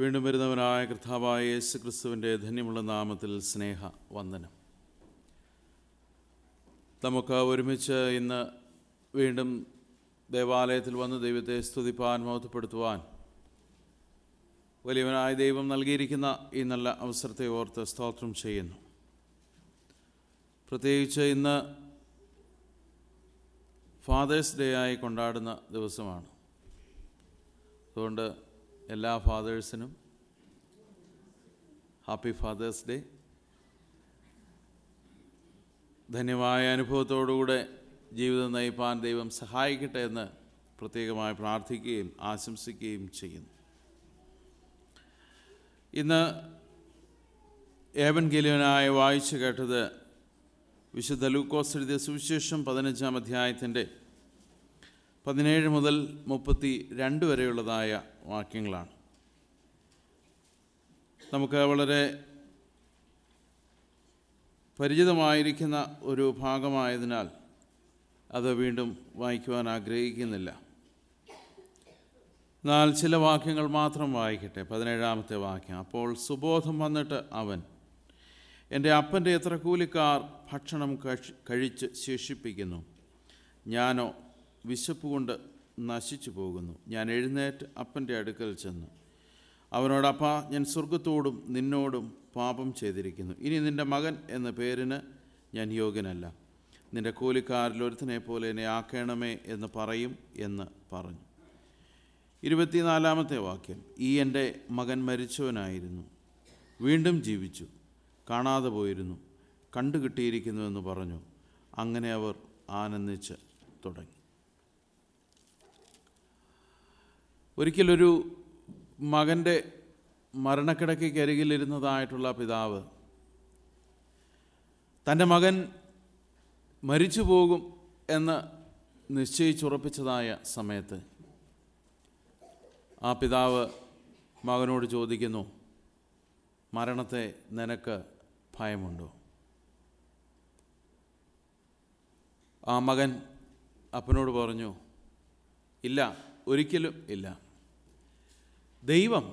വീണ്ടും വരുന്നവനായ കർത്താവായ യേശു ക്രിസ്തുവിൻ്റെ ധന്യമുള്ള നാമത്തിൽ സ്നേഹ വന്ദനം നമുക്ക് ഒരുമിച്ച് ഇന്ന് വീണ്ടും ദേവാലയത്തിൽ വന്ന് ദൈവത്തെ സ്തുതിപ്പാൻ മഹത്വപ്പെടുത്തുവാൻ വലിയവനായ ദൈവം നൽകിയിരിക്കുന്ന ഈ നല്ല അവസരത്തെ ഓർത്ത് സ്തോത്രം ചെയ്യുന്നു പ്രത്യേകിച്ച് ഇന്ന് ഫാദേഴ്സ് ഡേ ആയി കൊണ്ടാടുന്ന ദിവസമാണ് അതുകൊണ്ട് എല്ലാ ഫാദേഴ്സിനും ഹാപ്പി ഫാദേഴ്സ് ഡേ ധന്യമായ അനുഭവത്തോടുകൂടെ ജീവിതം നയിപ്പാൻ ദൈവം സഹായിക്കട്ടെ എന്ന് പ്രത്യേകമായി പ്രാർത്ഥിക്കുകയും ആശംസിക്കുകയും ചെയ്യുന്നു ഇന്ന് ഏവൻ ഗലിയനായി വായിച്ചു കേട്ടത് വിശുദ്ധ ലൂക്കോസ് എഴുതിയ സുവിശേഷം പതിനഞ്ചാം അധ്യായത്തിൻ്റെ പതിനേഴ് മുതൽ മുപ്പത്തി രണ്ട് വരെയുള്ളതായ വാക്യങ്ങളാണ് നമുക്ക് വളരെ പരിചിതമായിരിക്കുന്ന ഒരു ഭാഗമായതിനാൽ അത് വീണ്ടും വായിക്കുവാൻ ആഗ്രഹിക്കുന്നില്ല എന്നാൽ ചില വാക്യങ്ങൾ മാത്രം വായിക്കട്ടെ പതിനേഴാമത്തെ വാക്യം അപ്പോൾ സുബോധം വന്നിട്ട് അവൻ എൻ്റെ അപ്പൻ്റെ എത്ര കൂലിക്കാർ ഭക്ഷണം കഴിച്ച് കഴിച്ച് ശേഷിപ്പിക്കുന്നു ഞാനോ വിശപ്പ് കൊണ്ട് നശിച്ചു പോകുന്നു ഞാൻ എഴുന്നേറ്റ് അപ്പൻ്റെ അടുക്കൽ ചെന്നു അവനോട് അപ്പ ഞാൻ സ്വർഗത്തോടും നിന്നോടും പാപം ചെയ്തിരിക്കുന്നു ഇനി നിൻ്റെ മകൻ എന്ന പേരിന് ഞാൻ യോഗ്യനല്ല നിൻ്റെ കൂലിക്കാരിൽ ഒരുത്തനെ പോലെ എന്നെ ആക്കണമേ എന്ന് പറയും എന്ന് പറഞ്ഞു ഇരുപത്തിനാലാമത്തെ വാക്യം ഈ എൻ്റെ മകൻ മരിച്ചവനായിരുന്നു വീണ്ടും ജീവിച്ചു കാണാതെ പോയിരുന്നു കണ്ടു കിട്ടിയിരിക്കുന്നു എന്ന് പറഞ്ഞു അങ്ങനെ അവർ ആനന്ദിച്ച് തുടങ്ങി ഒരിക്കലൊരു മകൻ്റെ മരണക്കിടക്കയ്ക്ക് അരികിലിരുന്നതായിട്ടുള്ള പിതാവ് തൻ്റെ മകൻ മരിച്ചു പോകും എന്ന് നിശ്ചയിച്ചുറപ്പിച്ചതായ സമയത്ത് ആ പിതാവ് മകനോട് ചോദിക്കുന്നു മരണത്തെ നിനക്ക് ഭയമുണ്ടോ ആ മകൻ അപ്പനോട് പറഞ്ഞു ഇല്ല ഒരിക്കലും ഇല്ല ദൈവം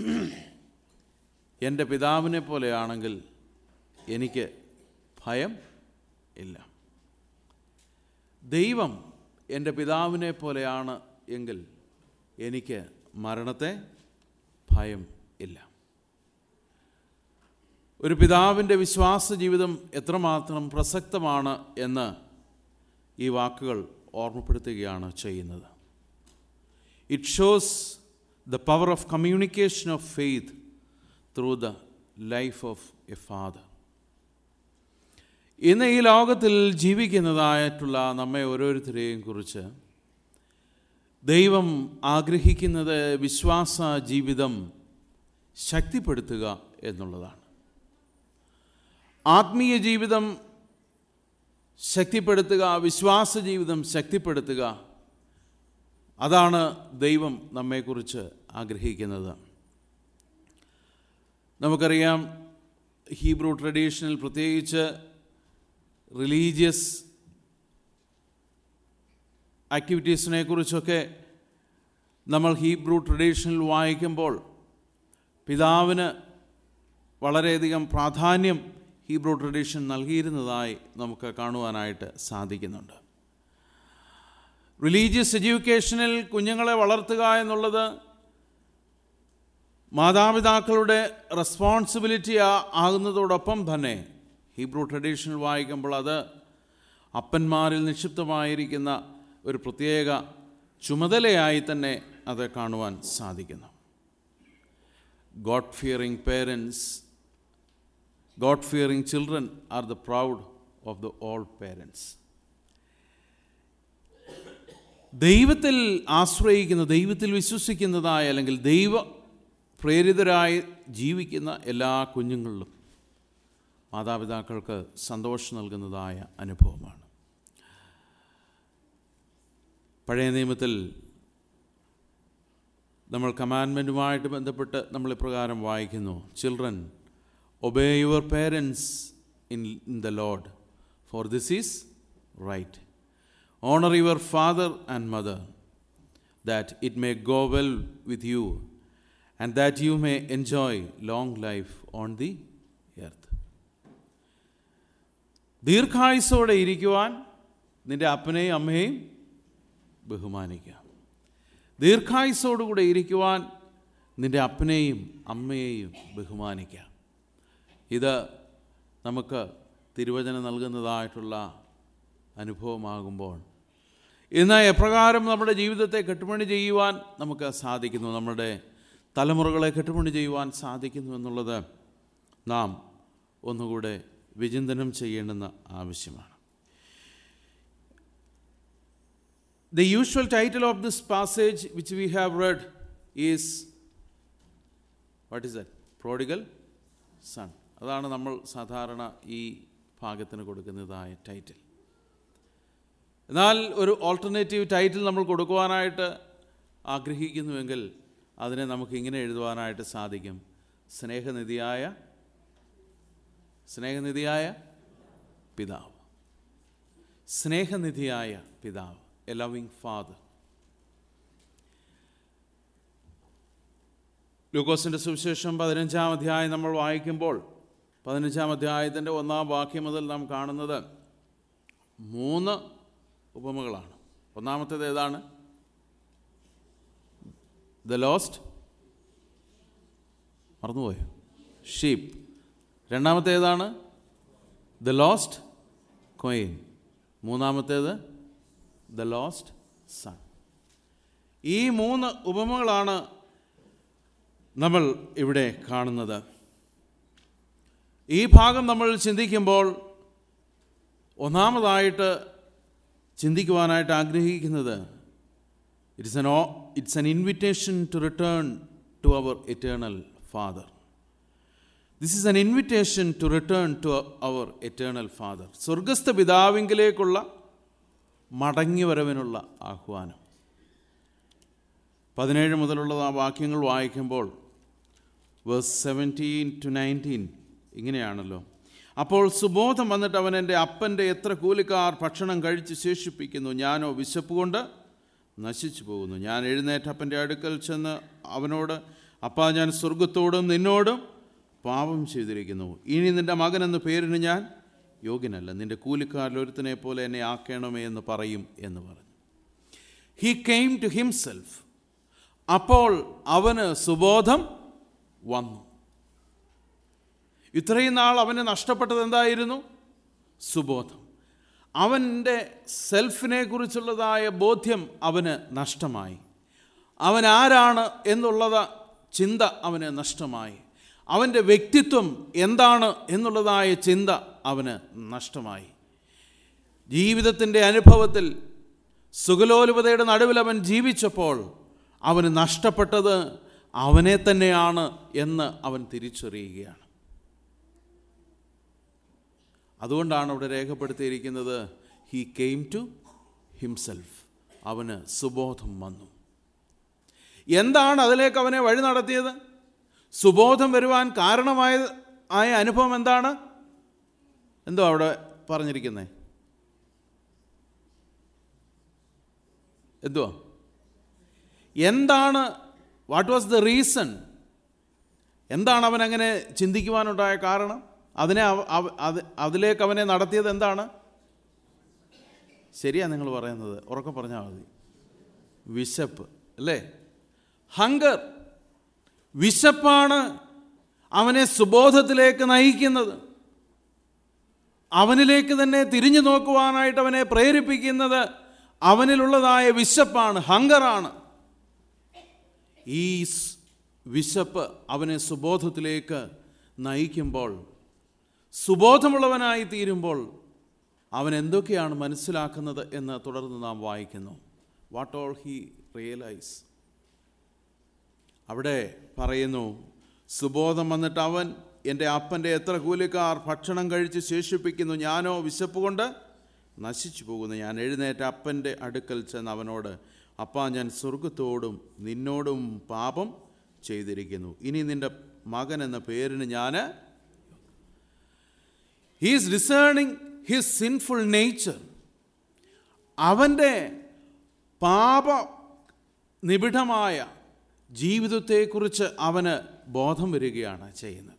എൻ്റെ പിതാവിനെ പോലെയാണെങ്കിൽ എനിക്ക് ഭയം ഇല്ല ദൈവം എൻ്റെ പിതാവിനെ പോലെയാണ് എങ്കിൽ എനിക്ക് മരണത്തെ ഭയം ഇല്ല ഒരു പിതാവിൻ്റെ വിശ്വാസ ജീവിതം എത്രമാത്രം പ്രസക്തമാണ് എന്ന് ഈ വാക്കുകൾ ഓർമ്മപ്പെടുത്തുകയാണ് ചെയ്യുന്നത് it shows the power of communication of faith through the life of a father ഇന്ന് ഈ ലോകത്തിൽ ജീവിക്കുന്നതായിട്ടുള്ള നമ്മെ ഓരോരുത്തരെയും കുറിച്ച് ദൈവം ആഗ്രഹിക്കുന്നത് വിശ്വാസ ജീവിതം ശക്തിപ്പെടുത്തുക എന്നുള്ളതാണ് ആത്മീയ ജീവിതം ശക്തിപ്പെടുത്തുക വിശ്വാസ ജീവിതം ശക്തിപ്പെടുത്തുക അതാണ് ദൈവം നമ്മെക്കുറിച്ച് ആഗ്രഹിക്കുന്നത് നമുക്കറിയാം ഹീബ്രു ട്രഡീഷനിൽ പ്രത്യേകിച്ച് റിലീജിയസ് ആക്ടിവിറ്റീസിനെ കുറിച്ചൊക്കെ നമ്മൾ ഹീബ്രു ട്രഡീഷനിൽ വായിക്കുമ്പോൾ പിതാവിന് വളരെയധികം പ്രാധാന്യം ഹീബ്രു ട്രഡീഷൻ നൽകിയിരുന്നതായി നമുക്ക് കാണുവാനായിട്ട് സാധിക്കുന്നുണ്ട് റിലീജിയസ് എഡ്യൂക്കേഷനിൽ കുഞ്ഞുങ്ങളെ വളർത്തുക എന്നുള്ളത് മാതാപിതാക്കളുടെ റെസ്പോൺസിബിലിറ്റി ആകുന്നതോടൊപ്പം തന്നെ ഹീബ്രു ട്രഡീഷനിൽ വായിക്കുമ്പോൾ അത് അപ്പന്മാരിൽ നിക്ഷിപ്തമായിരിക്കുന്ന ഒരു പ്രത്യേക ചുമതലയായി തന്നെ അത് കാണുവാൻ സാധിക്കുന്നു God fearing parents God fearing children are the proud of the all parents ദൈവത്തിൽ ആശ്രയിക്കുന്ന ദൈവത്തിൽ വിശ്വസിക്കുന്നതായ അല്ലെങ്കിൽ ദൈവ പ്രേരിതരായി ജീവിക്കുന്ന എല്ലാ കുഞ്ഞുങ്ങളിലും മാതാപിതാക്കൾക്ക് സന്തോഷം നൽകുന്നതായ അനുഭവമാണ് പഴയ നിയമത്തിൽ നമ്മൾ കമാൻമെൻറ്റുമായിട്ട് ബന്ധപ്പെട്ട് നമ്മൾ ഇപ്രകാരം വായിക്കുന്നു children obey your parents in in the Lord for this is right honour your father and mother that it may go well with you and that you may enjoy long life on the earth ദീർഘായുസോടെ ഇരിക്കുവാൻ നിന്റെ അപ്പനെയും അമ്മയെയും ബഹുമാനിക്കാം ദീർഘായുസോടുകൂടെ ഇരിക്കുവാൻ നിന്റെ അപ്പനെയും അമ്മയെയും ബഹുമാനിക്കാം ഇത് നമുക്ക് തിരുവചനം നൽകുന്നതായിട്ടുള്ള അനുഭവമാകുമ്പോൾ ഇന്ന് എപ്രകാരം നമ്മുടെ ജീവിതത്തെ കെട്ടുപണി ചെയ്യുവാൻ നമുക്ക് സാധിക്കുന്നു നമ്മുടെ തലമുറകളെ കെട്ടുപണി ചെയ്യുവാൻ സാധിക്കുന്നു എന്നുള്ളത് നാം ഒന്നുകൂടെ വിചിന്തനം ചെയ്യേണ്ടുന്ന ആവശ്യമാണ് The usual title of this passage, which we have read, is what is that? Prodigal Son. അതാണ് നമ്മൾ സാധാരണ ഈ ഭാഗത്തിന് കൊടുക്കുന്നതായ ടൈറ്റിൽ എന്നാൽ ഒരു ഓൾട്ടർനേറ്റീവ് ടൈറ്റിൽ നമ്മൾ കൊടുക്കുവാനായിട്ട് ആഗ്രഹിക്കുന്നുവെങ്കിൽ അതിനെ നമുക്ക് ഇങ്ങനെ എഴുതുവാനായിട്ട് സാധിക്കും സ്നേഹനിധിയായ സ്നേഹനിധിയായ പിതാവ് സ്നേഹനിധിയായ പിതാവ് എ ലവിങ് ഫാദർ ലൂക്കോസിൻ്റെ സുവിശേഷം പതിനഞ്ചാം അധ്യായം നമ്മൾ വായിക്കുമ്പോൾ പതിനഞ്ചാം അധ്യായത്തിൻ്റെ ഒന്നാം വാക്യം മുതൽ നാം കാണുന്നത് മൂന്ന് ഉപമകളാണ് ഒന്നാമത്തേത് ഏതാണ് ദ ലോസ്റ്റ് മറന്നുപോയോ ഷീപ്പ് രണ്ടാമത്തെ ഏതാണ് ദ ലോസ്റ്റ് കൊയിൻ മൂന്നാമത്തേത് ദ ലോസ്റ്റ് സൺ ഈ മൂന്ന് ഉപമകളാണ് നമ്മൾ ഇവിടെ കാണുന്നത് ഈ ഭാഗം നമ്മൾ ചിന്തിക്കുമ്പോൾ ഒന്നാമതായിട്ട് ചിന്തിക്കുവാനായിട്ട് ആഗ്രഹിക്കുന്നത് it's an oh it's an invitation to return to our eternal father this is an invitation to return to our eternal father സ്വർഗസ്ഥ പിതാവിങ്കിലേക്കുള്ള മടങ്ങിവരവിനുള്ള ആഹ്വാനം പതിനേഴ് മുതലുള്ള ആ വാക്യങ്ങൾ വായിക്കുമ്പോൾ വേഴ്സ് സെവൻറ്റീൻ ടു നയൻറ്റീൻ ഇങ്ങനെയാണല്ലോ അപ്പോൾ സുബോധം വന്നിട്ട് അവൻ എൻ്റെ അപ്പൻ്റെ എത്ര കൂലിക്കാർ ഭക്ഷണം കഴിച്ച് ശേഷിപ്പിക്കുന്നു ഞാനോ വിശപ്പ് കൊണ്ട് നശിച്ചു പോകുന്നു ഞാൻ എഴുന്നേറ്റ് അപ്പൻ്റെ അടുക്കൽ ചെന്ന് അവനോട് അപ്പാ ഞാൻ സ്വർഗത്തോടും നിന്നോടും പാപം ചെയ്തിരിക്കുന്നു ഇനി നിൻ്റെ മകനെന്ന പേരിന് ഞാൻ യോഗ്യനല്ല നിൻ്റെ കൂലിക്കാരിൽ ഒരുത്തനെ പോലെ എന്നെ ആക്കണമേ എന്ന് പറയും എന്ന് പറഞ്ഞു ഹി കെയിം ടു ഹിംസെൽഫ് അപ്പോൾ അവന് സുബോധം വന്നു ഇത്രയും നാൾ അവന് നഷ്ടപ്പെട്ടത് എന്തായിരുന്നു സുബോധം അവൻ്റെ സെൽഫിനെ കുറിച്ചുള്ളതായ ബോധ്യം അവന് നഷ്ടമായി അവൻ ആരാണ് എന്നുള്ളത് ചിന്ത അവന് നഷ്ടമായി അവൻ്റെ വ്യക്തിത്വം എന്താണ് എന്നുള്ളതായ ചിന്ത അവന് നഷ്ടമായി ജീവിതത്തിൻ്റെ അനുഭവത്തിൽ സുഖലോലുപതയുടെ നടുവിൽ അവൻ ജീവിച്ചപ്പോൾ അവന് നഷ്ടപ്പെട്ടത് അവനെ തന്നെയാണ് എന്ന് അവൻ തിരിച്ചറിയുകയാണ് അതുകൊണ്ടാണ് അവിടെ രേഖപ്പെടുത്തിയിരിക്കുന്നത് ഹി കെയിം ടു ഹിംസെൽഫ് അവന് സുബോധം വന്നു എന്താണ് അതിലേക്ക് അവനെ വഴി നടത്തിയത് സുബോധം വരുവാൻ കാരണമായ ആയ അനുഭവം എന്താണ് എന്തോ അവിടെ പറഞ്ഞിരിക്കുന്നത് എന്തുവാ എന്താണ് വാട്ട് വാസ് ദ റീസൺ എന്താണ് അവൻ അങ്ങനെ ചിന്തിക്കുവാനുണ്ടായ കാരണം അതിനെ അവ- അവ- അത് അതിലേക്ക് അവനെ നടത്തിയത് എന്താണ് ശരിയാ നിങ്ങൾ പറയുന്നത് ഉറക്കെ പറഞ്ഞാൽ മതി വിശപ്പ് അല്ലേ ഹങ്കർ വിശപ്പാണ് അവനെ സുബോധത്തിലേക്ക് നയിക്കുന്നത് അവനിലേക്ക് തന്നെ തിരിഞ്ഞു നോക്കുവാനായിട്ട് അവനെ പ്രേരിപ്പിക്കുന്നത് അവനിലുള്ളതായ വിശപ്പാണ് ഹങ്കറാണ് ഈ സ് വിശപ്പ് അവനെ സുബോധത്തിലേക്ക് നയിക്കുമ്പോൾ സുബോധമുള്ളവനായി തീരുമ്പോൾ അവൻ എന്തൊക്കെയാണ് മനസ്സിലാക്കുന്നത് എന്ന് തുടർന്ന് നാം വായിക്കുന്നു വാട്ട് ഓൾ ഹി റിയലൈസ് അവിടെ പറയുന്നു സുബോധം വന്നിട്ട് അവൻ എൻ്റെ അപ്പൻ്റെ എത്ര കൂലിക്കാർ ഭക്ഷണം കഴിച്ച് ശേഷിപ്പിക്കുന്നു ഞാനോ വിശപ്പ് കൊണ്ട് നശിച്ചു പോകുന്നു ഞാൻ എഴുന്നേറ്റ അപ്പൻ്റെ അടുക്കൽ ചെന്ന് അവനോട് അപ്പാ ഞാൻ സ്വർഗത്തോടും നിന്നോടും പാപം ചെയ്തിരിക്കുന്നു ഇനി നിൻ്റെ മകൻ എന്ന പേരിന് ഞാൻ he's discerning his sinful nature അവൻ്റെ പാപ നിബിഡമായ ജീവിതത്തെക്കുറിച്ച് അവന് ബോധം വരികയാണ് ചെയ്യുന്നത്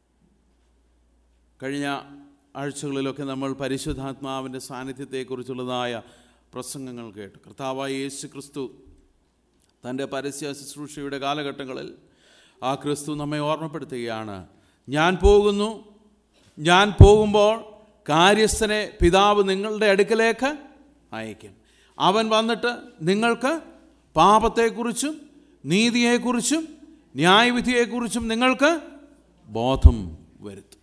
കഴിഞ്ഞ ആഴ്ചകളിലൊക്കെ നമ്മൾ പരിശുദ്ധാത്മാവിൻ്റെ സാന്നിധ്യത്തെക്കുറിച്ചുള്ളതായ പ്രസംഗങ്ങൾ കേട്ടു കർത്താവായ യേശു ക്രിസ്തു തൻ്റെ പരസ്യ ശുശ്രൂഷയുടെ കാലഘട്ടങ്ങളിൽ ആ ക്രിസ്തു നമ്മെ ഓർമ്മപ്പെടുത്തുകയാണ് ഞാൻ പോകുന്നു ഞാൻ പോകുമ്പോൾ കാര്യസ്ഥനെ പിതാവ് നിങ്ങളുടെ അടുക്കലേക്ക് അയക്കും അവൻ വന്നിട്ട് നിങ്ങൾക്ക് പാപത്തെക്കുറിച്ചും നീതിയെക്കുറിച്ചും ന്യായവിധിയെക്കുറിച്ചും നിങ്ങൾക്ക് ബോധം വരുത്തും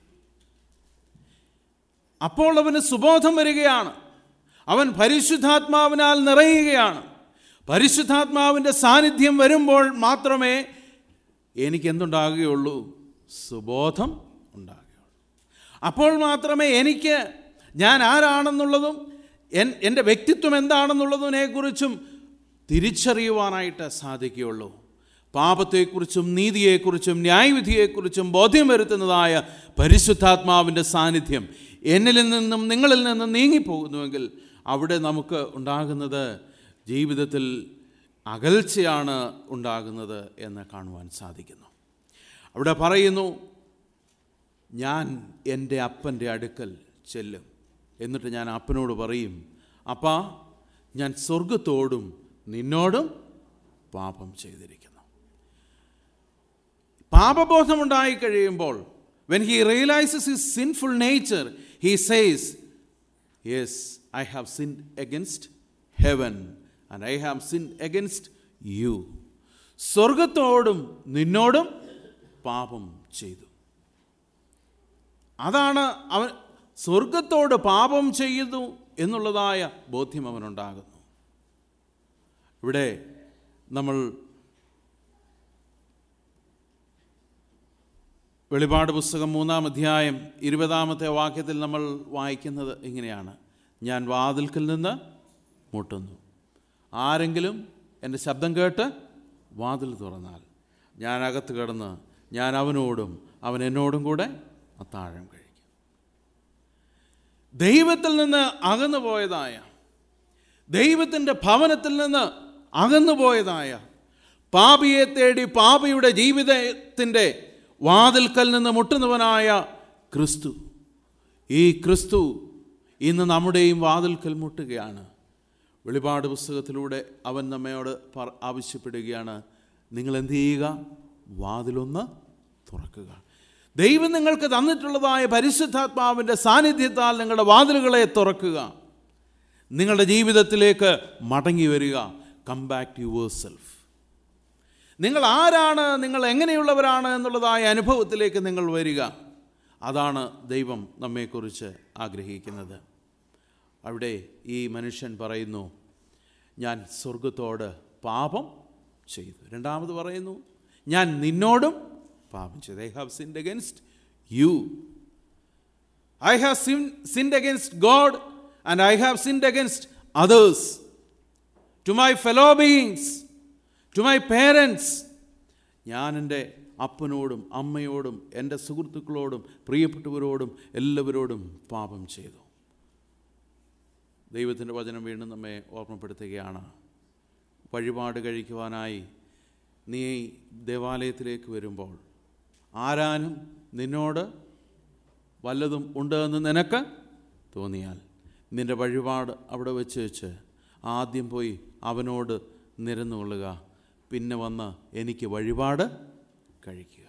അപ്പോൾ അവന് സുബോധം വരികയാണ് അവൻ പരിശുദ്ധാത്മാവിനാൽ നിറയുകയാണ് പരിശുദ്ധാത്മാവിൻ്റെ സാന്നിധ്യം വരുമ്പോൾ മാത്രമേ എനിക്ക് എന്തുണ്ടാകുകയുള്ളൂ സുബോധം ഉണ്ടാകുകയുള്ളൂ അപ്പോൾ മാത്രമേ എനിക്ക് ഞാൻ ആരാണെന്നുള്ളതും എൻ എൻ്റെ വ്യക്തിത്വം എന്താണെന്നുള്ളതിനെക്കുറിച്ചും തിരിച്ചറിയുവാനായിട്ട് സാധിക്കുകയുള്ളൂ പാപത്തെക്കുറിച്ചും നീതിയെക്കുറിച്ചും ന്യായവിധിയെക്കുറിച്ചും ബോധ്യം വരുത്തുന്നതായ പരിശുദ്ധാത്മാവിൻ്റെ സാന്നിധ്യം എന്നിൽ നിന്നും നിങ്ങളിൽ നിന്നും നീങ്ങിപ്പോകുന്നുവെങ്കിൽ അവിടെ നമുക്ക് ഉണ്ടാകുന്നത് ജീവിതത്തിൽ അകൽച്ചയാണ് ഉണ്ടാകുന്നത് എന്ന് കാണുവാൻ സാധിക്കുന്നു അവിടെ പറയുന്നു ഞാൻ എൻ്റെ അപ്പൻ്റെ അടുക്കൽ ചെല്ലും എന്നിട്ട് ഞാൻ അപ്പനോട് പറയും അപ്പാ ഞാൻ സ്വർഗത്തോടും നിന്നോടും പാപം ചെയ്തിരിക്കുന്നു പാപബോധമുണ്ടായി കഴിയുമ്പോൾ when he realises his sinful nature he says yes I have sin against heaven and I have sin against you സ്വർഗത്തോടും നിന്നോടും പാപം ചെയ്തു അതാണ് അവൻ സ്വർഗത്തോട് പാപം ചെയ്യുന്നു എന്നുള്ളതായ ബോധ്യം അവനുണ്ടാകുന്നു ഇവിടെ നമ്മൾ വെളിപാട് പുസ്തകം മൂന്നാം അധ്യായം ഇരുപതാമത്തെ വാക്യത്തിൽ നമ്മൾ വായിക്കുന്നത് ഇങ്ങനെയാണ് ഞാൻ വാതിൽക്കൽ നിന്ന് മുട്ടുന്നു ആരെങ്കിലും എൻ്റെ ശബ്ദം കേട്ട് വാതിൽ തുറന്നാൽ ഞാൻ അകത്ത് കിടന്ന് ഞാൻ അവനോടും അവൻ എന്നോടും കൂടെ അത്താഴം കഴിക്കും ദൈവത്തിൽ നിന്ന് അകന്നു പോയതായ ദൈവത്തിൻ്റെ ഭവനത്തിൽ നിന്ന് അകന്നു പോയതായ പാപിയെ തേടി പാപിയുടെ ജീവിതത്തിൻ്റെ വാതിൽക്കൽ നിന്ന് മുട്ടുന്നവനായ ക്രിസ്തു ഈ ക്രിസ്തു ഇന്ന് നമ്മുടെയും വാതിൽക്കൽ മുട്ടുകയാണ് വെളിപാട് പുസ്തകത്തിലൂടെ അവൻ നമ്മയോട് പറ ആവശ്യപ്പെടുകയാണ് നിങ്ങൾ എന്ത് ചെയ്യുക വാതിലൊന്ന് തുറക്കുക ദൈവം നിങ്ങൾക്ക് തന്നിട്ടുള്ളതായ പരിശുദ്ധാത്മാവിൻ്റെ സാന്നിധ്യത്താൽ നിങ്ങളുടെ വാതിലുകളെ തുറക്കുക നിങ്ങളുടെ ജീവിതത്തിലേക്ക് മടങ്ങി വരിക come back to yourself നിങ്ങൾ ആരാണ് നിങ്ങൾ എങ്ങനെയുള്ളവരാണ് എന്നുള്ളതായ അനുഭവത്തിലേക്ക് നിങ്ങൾ വരിക അതാണ് ദൈവം നമ്മെക്കുറിച്ച് ആഗ്രഹിക്കുന്നത് അവിടെ ഈ മനുഷ്യൻ പറയുന്നു ഞാൻ സ്വർഗത്തോട് പാപം ചെയ്തു രണ്ടാമത് പറയുന്നു ഞാൻ നിന്നോടും പാപം ചെയ്തു I have sinned against you I have sin sinned against God and I have sinned against others to my fellow beings to my parents ഞാൻ എൻ്റെ അപ്പനോടും അമ്മയോടും എൻ്റെ സുഹൃത്തുക്കളോടും പ്രിയപ്പെട്ടവരോടും എല്ലാവരോടും പാപം ചെയ്തു ദൈവത്തിൻ്റെ വചനം വീണ്ടും നമ്മെ ഓർമ്മപ്പെടുത്തുകയാണ് വഴിപാട് കഴിക്കുവാനായി നീ ദേവാലയത്തിലേക്ക് വരുമ്പോൾ ആരാനും നിന്നോട് വല്ലതും ഉണ്ട് എന്ന് നിനക്ക് തോന്നിയാൽ നിൻ്റെ വഴിപാട് അവിടെ വെച്ച് വെച്ച് ആദ്യം പോയി അവനോട് നിരന്നുകൊള്ളുക പിന്നെ വന്ന് എനിക്ക് വഴിപാട് കഴിക്കുക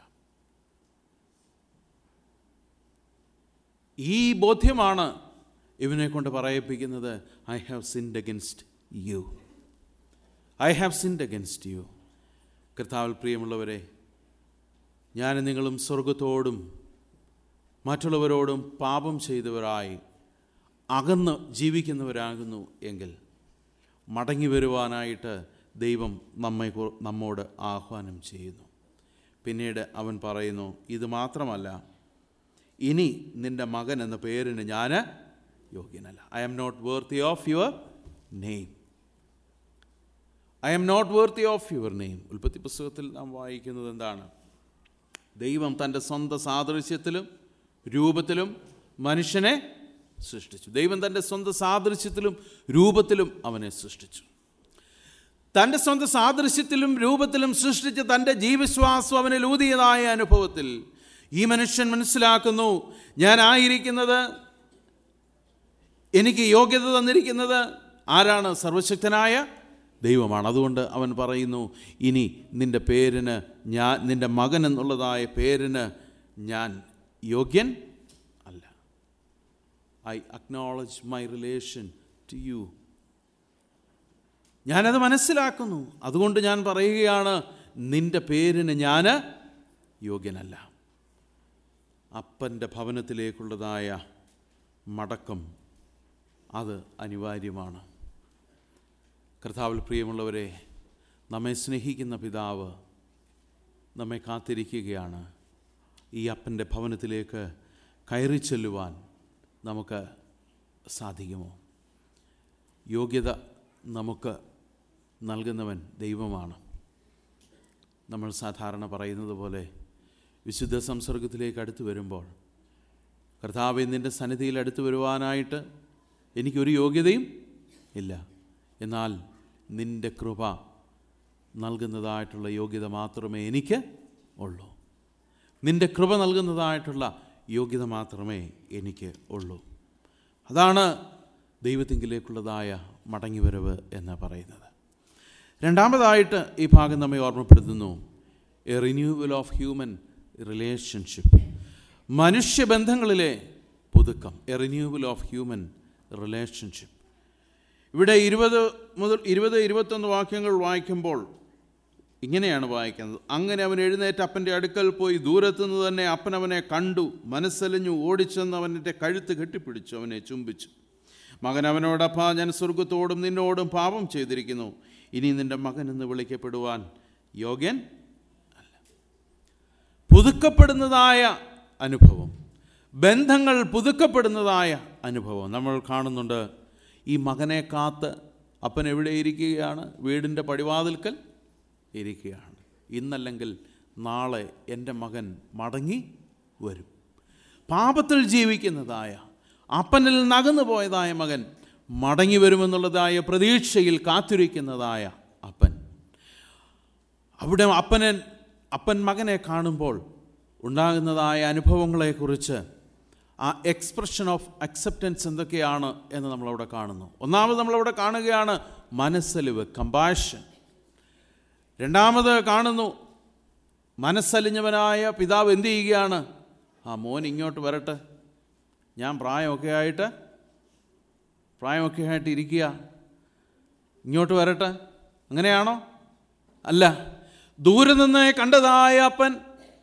ഈ ബോധ്യമാണ് ഇവനെ കൊണ്ട് പറയിപ്പിക്കുന്നത് I have sinned against you I have sinned against you കർത്താവിൽ പ്രിയമുള്ളവരെ ഞാൻ നിങ്ങളും സ്വർഗത്തോടും മറ്റുള്ളവരോടും പാപം ചെയ്തവരായി അകന്ന് ജീവിക്കുന്നവരാകുന്നു എങ്കിൽ മടങ്ങി വരുവാനായിട്ട് ദൈവം നമ്മെ നമ്മോട് ആഹ്വാനം ചെയ്യുന്നു പിന്നീട് അവൻ പറയുന്നു ഇത് മാത്രമല്ല ഇനി നിൻ്റെ മകൻ എന്ന പേരിന് ഞാൻ യോഗ്യനല്ല I am not worthy of your name I am not worthy of your name ഉൽപ്പത്തി പുസ്തകത്തിൽ നാം വായിക്കുന്നത് എന്താണ് ദൈവം തൻ്റെ സ്വന്തം സാദൃശ്യത്തിലും രൂപത്തിലും മനുഷ്യനെ സൃഷ്ടിച്ചു ദൈവം തൻ്റെ സ്വന്തം സാദൃശ്യത്തിലും രൂപത്തിലും അവനെ സൃഷ്ടിച്ചു തൻ്റെ സ്വന്തം സാദൃശ്യത്തിലും രൂപത്തിലും സൃഷ്ടിച്ച തൻ്റെ ജീവശ്വാസം അവനിൽ ഊതിയതായ അനുഭവത്തിൽ ഈ മനുഷ്യൻ മനസ്സിലാക്കുന്നു ഞാൻ ആയിരിക്കുന്നത് എനിക്ക് യോഗ്യത തന്നിരിക്കുന്നത് ആരാണ് സർവശക്തനായ ദൈവമാണ് അതുകൊണ്ട് അവൻ പറയുന്നു ഇനി നിൻ്റെ പേരിന് ഞാൻ നിൻ്റെ മകൻ എന്നുള്ളതായ പേരിന് ഞാൻ യോഗ്യൻ അല്ല I acknowledge my relation to you ഞാനത് മനസ്സിലാക്കുന്നു അതുകൊണ്ട് ഞാൻ പറയുകയാണ് നിൻ്റെ പേരിന് ഞാൻ യോഗ്യനല്ല അപ്പൻ്റെ ഭവനത്തിലേക്കുള്ളതായ മടക്കം അത് അനിവാര്യമാണ് കർത്താവിൽ പ്രിയമുള്ളവരെ നമ്മെ സ്നേഹിക്കുന്ന പിതാവ് നമ്മെ കാത്തിരിക്കുകയാണ് ഈ അപ്പൻ്റെ ഭവനത്തിലേക്ക് കയറി ചെല്ലുവാൻ നമുക്ക് സാധിക്കുമോ യോഗ്യത നമുക്ക് നൽകുന്നവൻ ദൈവമാണ് നമ്മൾ സാധാരണ പറയുന്നത് പോലെ വിശുദ്ധ സംസർഗത്തിലേക്ക് അടുത്ത് വരുമ്പോൾ കർത്താവ് നിൻ്റെ സന്നിധിയിൽ അടുത്ത് വരുവാനായിട്ട് എനിക്കൊരു യോഗ്യതയും ഇല്ല എന്നാൽ നിൻ്റെ കൃപ നൽകുന്നതായിട്ടുള്ള യോഗ്യത മാത്രമേ എനിക്ക് ഉള്ളൂ നിൻ്റെ കൃപ നൽകുന്നതായിട്ടുള്ള യോഗ്യത മാത്രമേ എനിക്ക് ഉള്ളൂ അതാണ് ദൈവത്തിങ്കിലേക്കുള്ളതായ മടങ്ങിവരവ് എന്ന് പറയുന്നത് രണ്ടാമതായിട്ട് ഈ ഭാഗം നമ്മെ ഓർമ്മപ്പെടുത്തുന്നു a renewal of human relationship മനുഷ്യബന്ധങ്ങളിലെ പുതുക്കം a renewal of human relationship ഇവിടെ ഇരുപത് മുതൽ ഇരുപത് ഇരുപത്തൊന്ന് വാക്യങ്ങൾ വായിക്കുമ്പോൾ ഇങ്ങനെയാണ് വായിക്കുന്നത് അങ്ങനെ അവൻ എഴുന്നേറ്റ് അപ്പൻ്റെ അടുക്കൽ പോയി ദൂരത്തുനിന്ന് തന്നെ അപ്പൻ അവനെ കണ്ടു മനസ്സലിഞ്ഞു ഓടിച്ചെന്ന് അവൻ്റെ കഴുത്ത് കെട്ടിപ്പിടിച്ചു അവനെ ചുംബിച്ചു മകൻ അവനോടപ്പാ ഞാൻ സ്വർഗത്തോടും നിന്നോടും പാപം ചെയ്തിരിക്കുന്നു ഇനി നിൻ്റെ മകൻ എന്ന് വിളിക്കപ്പെടുവാൻ യോഗ്യൻ അല്ല പുതുക്കപ്പെടുന്നതായ അനുഭവം ബന്ധങ്ങൾ പുതുക്കപ്പെടുന്നതായ അനുഭവം നമ്മൾ കാണുന്നുണ്ട് ഈ മകനെ കാത്ത് അപ്പൻ എവിടെ ഇരിക്കുകയാണ് വീടിൻ്റെ പടിവാതിൽക്കൽ ഇരിക്കുകയാണ് ഇന്നല്ലെങ്കിൽ നാളെ എൻ്റെ മകൻ മടങ്ങി വരും പാപത്തിൽ ജീവിക്കുന്നതായ അപ്പനിൽ നകന്നു പോയതായ മകൻ മടങ്ങി വരുമെന്നുള്ളതായ പ്രതീക്ഷയിൽ കാത്തിരിക്കുന്നതായ അപ്പൻ അവിടെ അപ്പനൻ അപ്പൻ മകനെ കാണുമ്പോൾ ഉണ്ടാകുന്നതായ അനുഭവങ്ങളെക്കുറിച്ച് ആ എക്സ്പ്രഷൻ ഓഫ് അക്സെപ്റ്റൻസ് എന്തൊക്കെയാണ് എന്ന് നമ്മളവിടെ കാണുന്നു ഒന്നാമത് നമ്മളവിടെ കാണുകയാണ് മനസ്സലിവ് കമ്പാഷൻ രണ്ടാമത് കാണുന്നു മനസ്സലിഞ്ഞവനായ പിതാവ് എന്ത് ചെയ്യുകയാണ് ആ മോൻ ഇങ്ങോട്ട് വരട്ടെ ഞാൻ പ്രായമൊക്കെ ആയിട്ട് പ്രായമൊക്കെ ആയിട്ട് ഇരിക്കുക ഇങ്ങോട്ട് വരട്ടെ അങ്ങനെയാണോ അല്ല ദൂരെ നിന്ന് കണ്ടതായ അപ്പൻ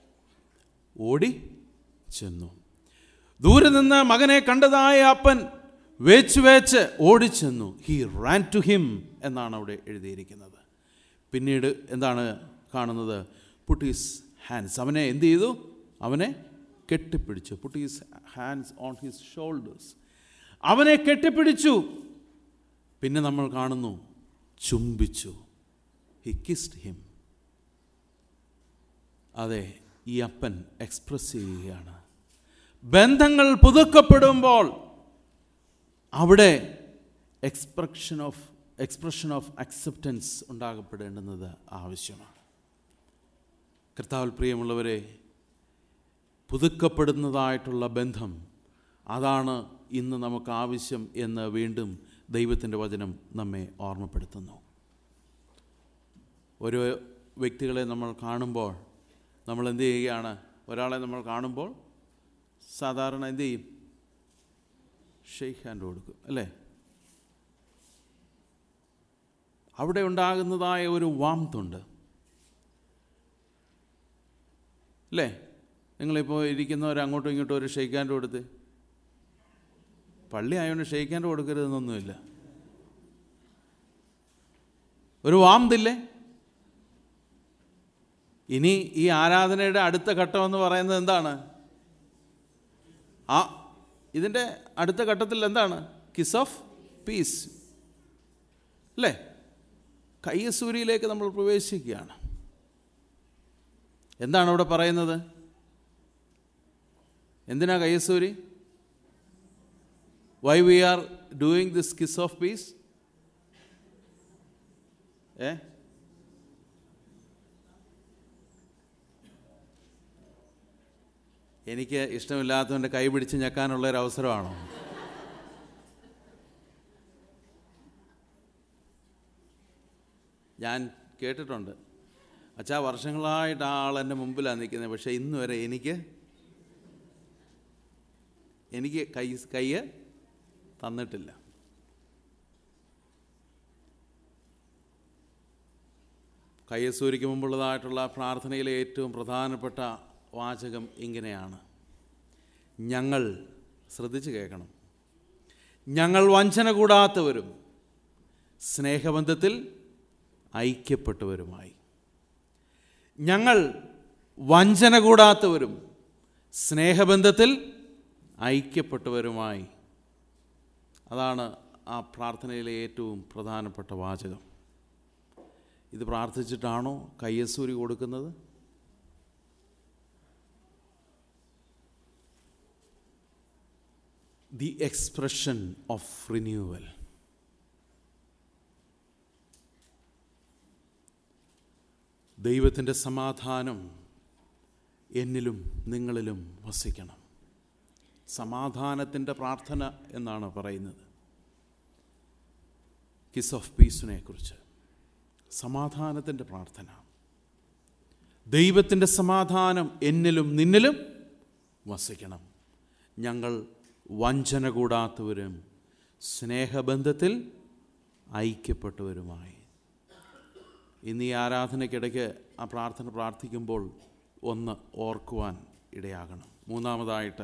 ഓടി ചെന്നു ദൂരെ നിന്ന് മകനെ കണ്ടതായ അപ്പൻ വേച്ച് വേച്ച് ഓടിച്ചെന്നു ഹി റാൻ ടു ഹിം എന്നാണ് അവിടെ എഴുതിയിരിക്കുന്നത് പിന്നീട് എന്താണ് കാണുന്നത് പുട്ടീസ് ഹാൻഡ്സ് അവനെ എന്ത് ചെയ്തു അവനെ കെട്ടിപ്പിടിച്ചു put his hands on his shoulders അവനെ കെട്ടിപ്പിടിച്ചു പിന്നെ നമ്മൾ കാണുന്നു ചുംബിച്ചു ഹി കിസ്ഡ് ഹിം അതെ ഈ അപ്പൻ എക്സ്പ്രസ് ചെയ്യുകയാണ് ബന്ധങ്ങൾ പുതുക്കപ്പെടുമ്പോൾ അവിടെ expression of expression of acceptance ഉണ്ടാകപ്പെടേണ്ടുന്നത് ആവശ്യമാണ് കർത്താവിൽ പ്രിയമുള്ളവരെ പുതുക്കപ്പെടുന്നതായിട്ടുള്ള ബന്ധം അതാണ് ഇന്ന് നമുക്ക് ആവശ്യം എന്ന് വീണ്ടും ദൈവത്തിൻ്റെ വചനം നമ്മെ ഓർമ്മപ്പെടുത്തുന്നു ഓരോ വ്യക്തികളെ നമ്മൾ കാണുമ്പോൾ നമ്മൾ എന്ത് ചെയ്യുകയാണ് ഒരാളെ നമ്മൾ കാണുമ്പോൾ സാധാരണ എന്ത് ചെയ്യും ഷെയ്ക്ക് ഹാൻഡ് കൊടുക്കും അല്ലേ അവിടെ ഉണ്ടാകുന്നതായ ഒരു വാംത്തുണ്ട് അല്ലേ നിങ്ങളിപ്പോൾ ഇരിക്കുന്നവർ അങ്ങോട്ടും ഇങ്ങോട്ടും ഒരു ഷെയ്ക്ക് ഹാൻഡ് കൊടുത്ത് പള്ളി ആയതുകൊണ്ട് ഷെയ്ക്ക് ഹാൻഡ് കൊടുക്കരുതെന്നൊന്നുമില്ല ഒരു വാംതില്ലേ ഇനി ഈ ആരാധനയുടെ അടുത്ത ഘട്ടം എന്ന് പറയുന്നത് എന്താണ് ആ ഇതിൻ്റെ അടുത്ത ഘട്ടത്തിൽ എന്താണ് കിസ് ഓഫ് പീസ് അല്ലേ കയ്യസൂരിയിലേക്ക് നമ്മൾ പ്രവേശിക്കുകയാണ് എന്താണ് അവിടെ പറയുന്നത് എന്തിനാ കയ്യസൂരി why we are doing this kiss of peace ഏ എനിക്ക് ഇഷ്ടമില്ലാത്തവൻ്റെ കൈ പിടിച്ച് ഞെക്കാനുള്ള ഒരു അവസരമാണോ ഞാൻ കേട്ടിട്ടുണ്ട് അച്ഛാ വർഷങ്ങളായിട്ട് ആ ആൾ എൻ്റെ മുമ്പിലാണ് നിൽക്കുന്നത് പക്ഷേ ഇന്ന് വരെ എനിക്ക് എനിക്ക് കൈ കൈ തന്നിട്ടില്ല കയ്യസൂരിക്ക് മുമ്പുള്ളതായിട്ടുള്ള പ്രാർത്ഥനയിലെ ഏറ്റവും പ്രധാനപ്പെട്ട വാചകം ഇങ്ങനെയാണ് ഞങ്ങൾ ശ്രദ്ധിച്ച് കേൾക്കണം ഞങ്ങൾ വഞ്ചന കൂടാത്തവരും സ്നേഹബന്ധത്തിൽ ഐക്യപ്പെട്ടവരുമായി ഞങ്ങൾ വഞ്ചന കൂടാത്തവരും സ്നേഹബന്ധത്തിൽ ഐക്യപ്പെട്ടവരുമായി അതാണ് ആ പ്രാർത്ഥനയിലെ ഏറ്റവും പ്രധാനപ്പെട്ട വാചകം ഇത് പ്രാർത്ഥിച്ചിട്ടാണോ കയ്യസൂരി കൊടുക്കുന്നത് ദി എക്സ്പ്രഷൻ ഓഫ് റിന്യൂവൽ ദൈവത്തിൻ്റെ സമാധാനം എന്നിലും നിങ്ങളിലും വസിക്കണം സമാധാനത്തിൻ്റെ പ്രാർത്ഥന എന്നാണ് പറയുന്നത് കിസ് ഓഫ് പീസിനെ കുറിച്ച് സമാധാനത്തിൻ്റെ പ്രാർത്ഥന ദൈവത്തിൻ്റെ സമാധാനം എന്നിലും നിന്നിലും വസിക്കണം ഞങ്ങൾ വഞ്ചന കൂടാത്തവരും സ്നേഹബന്ധത്തിൽ ഐക്യപ്പെട്ടവരുമായി ഇന്ന് ഈ ആരാധനയ്ക്കിടയ്ക്ക് ആ പ്രാർത്ഥന പ്രാർത്ഥിക്കുമ്പോൾ ഒന്ന് ഓർക്കുവാൻ ഇടയാകണം മൂന്നാമതായിട്ട്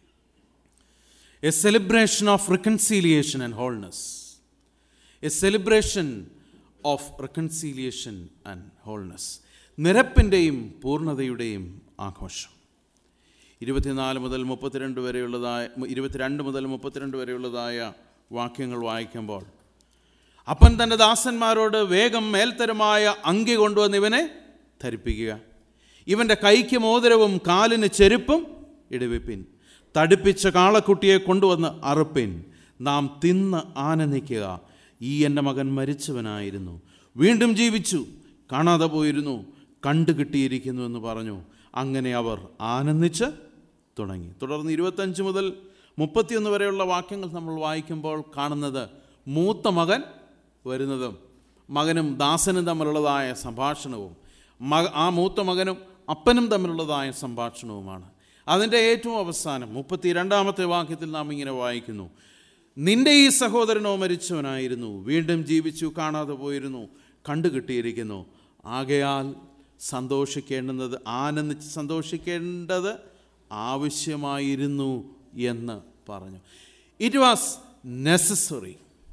a celebration of reconciliation and wholeness a celebration of reconciliation and wholeness നിരപ്പിൻ്റെയും പൂർണ്ണതയുടെയും ആഘോഷം ഇരുപത്തിനാല് മുതൽ മുപ്പത്തിരണ്ട് വരെയുള്ളതായ ഇരുപത്തിരണ്ട് മുതൽ മുപ്പത്തിരണ്ട് വരെയുള്ളതായ വാക്യങ്ങൾ വായിക്കുമ്പോൾ അപ്പൻ തൻ്റെ ദാസന്മാരോട് വേഗം മേൽത്തരമായ അങ്കി കൊണ്ടുവന്ന് ഇവനെ ധരിപ്പിക്കുക ഇവൻ്റെ കൈക്ക് മോതിരവും കാലിന് ചെരുപ്പും ഇടിവിപ്പിൻ തടിപ്പിച്ച കാളക്കുട്ടിയെ കൊണ്ടുവന്ന് അറുപ്പിൻ നാം തിന്ന് ആനന്ദിക്കുക ഈ എൻ്റെ മകൻ മരിച്ചവനായിരുന്നു വീണ്ടും ജീവിച്ചു കാണാതെ പോയിരുന്നു കണ്ടു കിട്ടിയിരിക്കുന്നു എന്ന് പറഞ്ഞു അങ്ങനെ അവർ ആനന്ദിച്ച് തുടങ്ങി തുടർന്ന് ഇരുപത്തഞ്ച് മുതൽ മുപ്പത്തിയൊന്ന് വരെയുള്ള വാക്യങ്ങൾ നമ്മൾ വായിക്കുമ്പോൾ കാണുന്നത് മൂത്ത മകൻ വരുന്നതും മകനും ദാസനും തമ്മിലുള്ളതായ സംഭാഷണവും മക ആ മൂത്ത മകനും അപ്പനും തമ്മിലുള്ളതായ സംഭാഷണവുമാണ് അതിൻ്റെ ഏറ്റവും അവസാനം മുപ്പത്തി രണ്ടാമത്തെ വാക്യത്തിൽ നാം ഇങ്ങനെ വായിക്കുന്നു നിന്റെ ഈ സഹോദരനോ മരിച്ചവനായിരുന്നു വീണ്ടും ജീവിച്ചു കാണാതെ പോയിരുന്നു കണ്ടു കിട്ടിയിരിക്കുന്നു ആകയാൽ സന്തോഷിക്കേണ്ടുന്നത് ആനന്ദിച്ച് സന്തോഷിക്കേണ്ടത് ആവശ്യമായിരുന്നു എന്ന് പറഞ്ഞു ഇറ്റ് വാസ് നെസസറി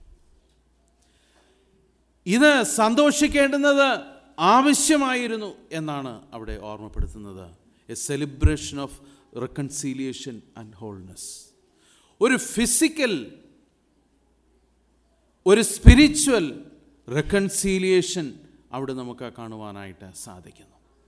ഇത് സന്തോഷിക്കേണ്ടുന്നത് ആവശ്യമായിരുന്നു എന്നാണ് അവിടെ ഓർമ്മപ്പെടുത്തുന്നത് a celebration of reconciliation and wholeness ഒരു ഫിസിക്കൽ ഒരു സ്പിരിച്വൽ റെക്കൺസീലിയേഷൻ അവിടെ നമുക്ക് കാണുവാനായിട്ട് സാധിക്കുന്നു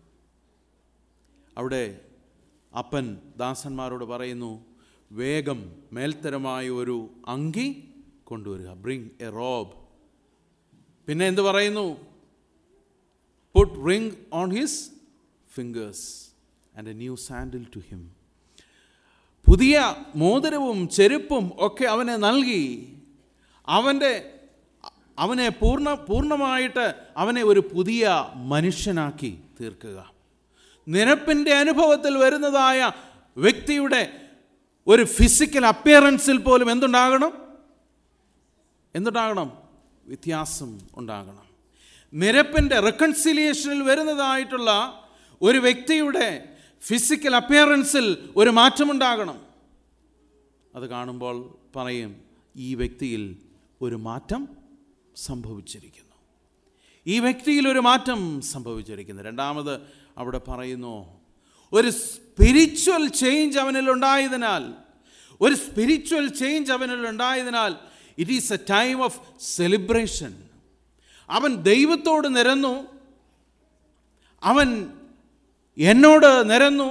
അവിടെ അപ്പൻ ദാസന്മാരോട് പറയുന്നു വേഗം മേൽത്തരമായ ഒരു അങ്കി കൊണ്ടുവരിക ബ്രിങ് എ റോബ് പിന്നെ എന്ത് പറയുന്നു put ring on his fingers and a new sandal to him പുതിയ മോതിരവും ചെരുപ്പും ഒക്കെ അവനെ നൽകി അവൻ്റെ അവനെ പൂർണ്ണ പൂർണ്ണമായിട്ട് അവനെ ഒരു പുതിയ മനുഷ്യനാക്കി തീർക്കുക നിരപ്പിൻ്റെ അനുഭവത്തിൽ വരുന്നതായ വ്യക്തിയുടെ ഒരു ഫിസിക്കൽ അപ്പിയറൻസിൽ പോലും എന്തുണ്ടാകണം എന്തുണ്ടാകണം വ്യത്യാസം ഉണ്ടാകണം നിരപ്പിൻ്റെ റെക്കൺസിലിയേഷനിൽ വരുന്നതായിട്ടുള്ള ഒരു വ്യക്തിയുടെ ഫിസിക്കൽ അപ്പിയറൻസിൽ ഒരു മാറ്റമുണ്ടാകണം അത് കാണുമ്പോൾ പറയും ഈ വ്യക്തിയിൽ ഒരു മാറ്റം സംഭവിച്ചിരിക്കുന്നു ഈ വ്യക്തിയിൽ ഒരു മാറ്റം സംഭവിച്ചിരിക്കുന്നു രണ്ടാമത് അവിടെ പറയുന്നു ഒരു സ്പിരിച്വൽ ചേഞ്ച് അവനിൽ ഉണ്ടായതിനാൽ ഒരു സ്പിരിച്വൽ ചേഞ്ച് അവനിൽ ഉണ്ടായതിനാൽ it is a time of celebration അവൻ ദൈവത്തോട് നിരന്നു അവൻ എന്നോട് നിരന്നു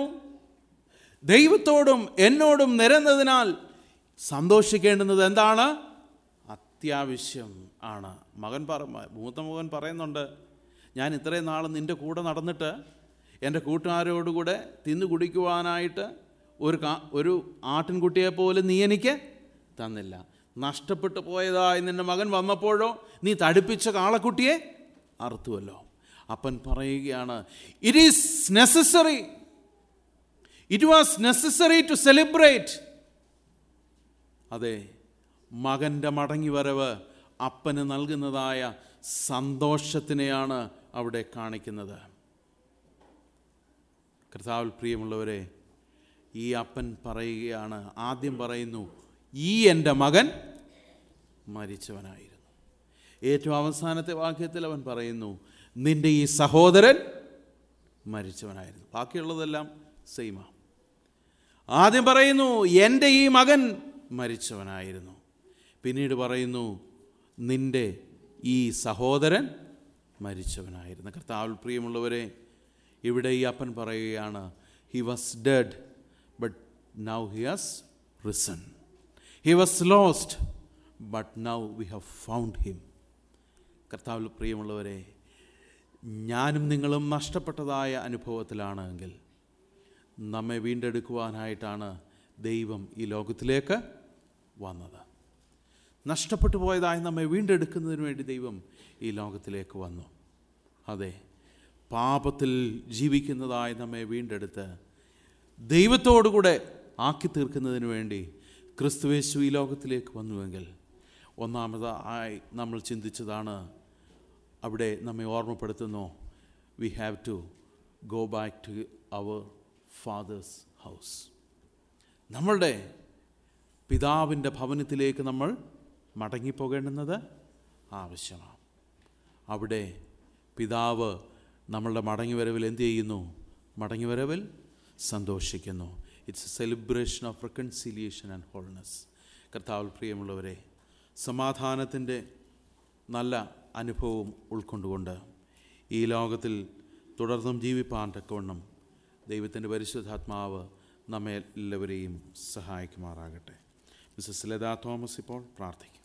ദൈവത്തോടും എന്നോടും നിരന്നതിനാൽ സന്തോഷിക്കേണ്ടുന്നത് എന്താണ് അത്യാവശ്യം ആണ് മകൻ പറ മൂത്ത മകൻ പറയുന്നുണ്ട് ഞാൻ ഇത്രയും നാൾ നിൻ്റെ കൂടെ നടന്നിട്ട് എൻ്റെ കൂട്ടുകാരോടുകൂടെ തിന്നു കുടിക്കുവാനായിട്ട് ഒരു കാ ഒരു ആട്ടിൻകുട്ടിയെ പോലും നീ എനിക്ക് തന്നില്ല നഷ്ടപ്പെട്ടു പോയതായി നിൻ്റെ മകൻ വന്നപ്പോഴോ നീ തടിപ്പിച്ച കാളക്കുട്ടിയെ അറുത്തുവല്ലോ അപ്പൻ പറയുകയാണ് it is necessary it was necessary to celebrate അതെ മകൻ്റെ മടങ്ങിവരവ് അപ്പന് നൽകുന്നതായ സന്തോഷത്തിനെയാണ് അവിടെ കാണിക്കുന്നത് കർത്താവിൽ പ്രിയമുള്ളവരെ ഈ അപ്പൻ പറയുകയാണ് ആദ്യം പറയുന്നു ഈ എൻ്റെ മകൻ മരിച്ചവനായിരുന്നു ഏറ്റവും അവസാനത്തെ വാക്യത്തിൽ അവൻ പറയുന്നു നിന്റെ ഈ സഹോദരൻ മരിച്ചവനായിരുന്നു ബാക്കിയുള്ളതെല്ലാം സെയിമാണ് ആദ്യം പറയുന്നു എൻ്റെ ഈ മകൻ മരിച്ചവനായിരുന്നു പിന്നീട് പറയുന്നു നിൻ്റെ ഈ സഹോദരൻ മരിച്ചവനായിരുന്നു കർത്താവിൽ പ്രിയമുള്ളവരെ ഇവിടെ ഈ അപ്പൻ പറയുകയാണ് he was dead but now he has risen he was lost but now we have found him കർത്താവിൽ പ്രിയമുള്ളവരെ ഞാനും നിങ്ങളും നഷ്ടപ്പെട്ടതായ അനുഭവത്തിലാണ് എങ്കിൽ നമ്മെ വീണ്ടെടുക്കുവാനായിട്ടാണ് ദൈവം ഈ ലോകത്തിലേക്ക് വന്നത് നഷ്ടപ്പെട്ടു പോയതായി നമ്മെ വീണ്ടെടുക്കുന്നതിന് വേണ്ടി ദൈവം ഈ ലോകത്തിലേക്ക് വന്നു അതെ പാപത്തിൽ ജീവിക്കുന്നതായി നമ്മെ വീണ്ടെടുത്ത് ദൈവത്തോടുകൂടെ ആക്കി തീർക്കുന്നതിന് വേണ്ടി ക്രിസ്തുവേശു ഈ ലോകത്തിലേക്ക് വന്നുവെങ്കിൽ ഒന്നാമതായി നമ്മൾ ചിന്തിച്ചതാണ് അവിടെ നമ്മെ ഓർമ്മപ്പെടുത്തുന്നു we have to go back to our father's house നമ്മളുടെ പിതാവിൻ്റെ ഭവനത്തിലേക്ക് നമ്മൾ മടങ്ങിപ്പോകേണ്ടുന്നത് ആവശ്യമാണ് അവിടെ പിതാവ് നമ്മളുടെ മടങ്ങിവരവിൽ എന്ത് ചെയ്യുന്നു മടങ്ങിവരവിൽ സന്തോഷിക്കുന്നു it's a celebration of reconciliation and wholeness കർത്താവിൽ പ്രിയമുള്ളവരെ സമാധാനത്തിൻ്റെ നല്ല അനുഭവം ഉൾക്കൊണ്ടുകൊണ്ട് ഈ ലോകത്തിൽ തുടർന്നും ജീവിപ്പാൻ തക്കവണ്ണം ദൈവത്തിൻ്റെ പരിശുദ്ധാത്മാവ് നമ്മെ എല്ലാവരെയും സഹായിക്കുമാറാകട്ടെ മിസ്സസ് ലതാ തോമസ് ഇപ്പോൾ പ്രാർത്ഥിക്കും